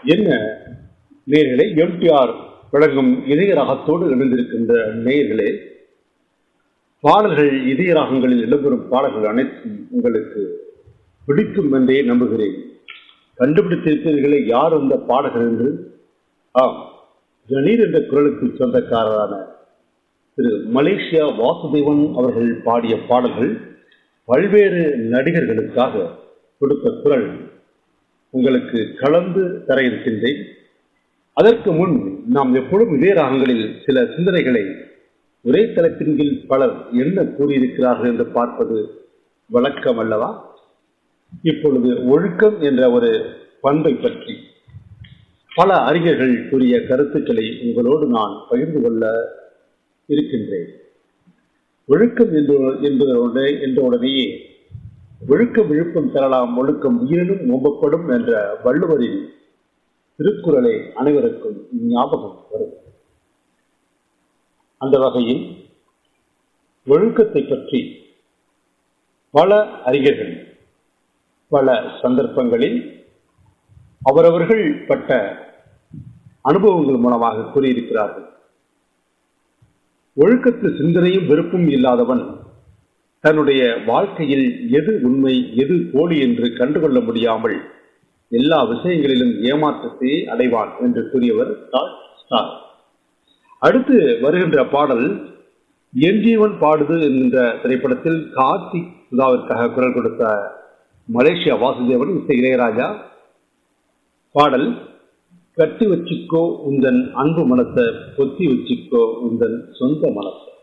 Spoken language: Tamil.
என்ன நேர்களே எம்டிஆர் வழங்கும் இதய ராகத்தோடு இணைந்திருக்கின்ற நேயர்களே பாடல்கள் இதய ராகங்களில் இடம்பெறும் பாடல்கள் அனைத்தும் உங்களுக்கு பிடிக்கும் என்றே நம்புகிறேன் கண்டுபிடித்திருப்பீர்களே யார் அந்த பாடகர் என்று ஆம் ஜனீர் என்ற குரலுக்கு சொந்தக்காரரான திரு மலேசியா வாசுதேவன் அவர்கள் பாடிய பாடல்கள் பல்வேறு நடிகர்களுக்காக கொடுத்த குரல் உங்களுக்கு கலந்து தர இருக்கின்றேன் அதற்கு முன் நாம் எப்பொழுதும் இதே ராகங்களில் சில சிந்தனைகளை ஒரே தளத்தின் கீழ் பலர் என்ன கூறியிருக்கிறார்கள் என்று பார்ப்பது வழக்கம் அல்லவா இப்பொழுது ஒழுக்கம் என்ற ஒரு பண்பை பற்றி பல அறிஞர்கள் கூறிய கருத்துக்களை உங்களோடு நான் பகிர்ந்து கொள்ள இருக்கின்றேன் ஒழுக்கம் என்று என்பதோட என்ற உடனேயே ஒழுக்கம் விழுப்பம் தரலாம் ஒழுக்கம் உயிரினும் நோம்பப்படும் என்ற வள்ளுவரின் திருக்குறளை அனைவருக்கும் ஞாபகம் வரும் அந்த வகையில் ஒழுக்கத்தை பற்றி பல அறிஞர்கள் பல சந்தர்ப்பங்களில் அவரவர்கள் பட்ட அனுபவங்கள் மூலமாக கூறியிருக்கிறார்கள் ஒழுக்கத்து சிந்தனையும் வெறுப்பும் இல்லாதவன் தன்னுடைய வாழ்க்கையில் எது உண்மை எது போலி என்று கண்டுகொள்ள முடியாமல் எல்லா விஷயங்களிலும் ஏமாற்றத்தை அடைவான் என்று கூறியவர் ஸ்டார் அடுத்து வருகின்ற பாடல் என் ஜீவன் பாடுது என்கின்ற திரைப்படத்தில் கார்த்திக் சுதாவிற்காக குரல் கொடுத்த மலேசியா வாசுதேவன் இசை இளையராஜா பாடல் கட்டி வச்சுக்கோ உந்தன் அன்பு மனத்தை பொத்தி வச்சுக்கோ உந்தன் சொந்த மனத்தை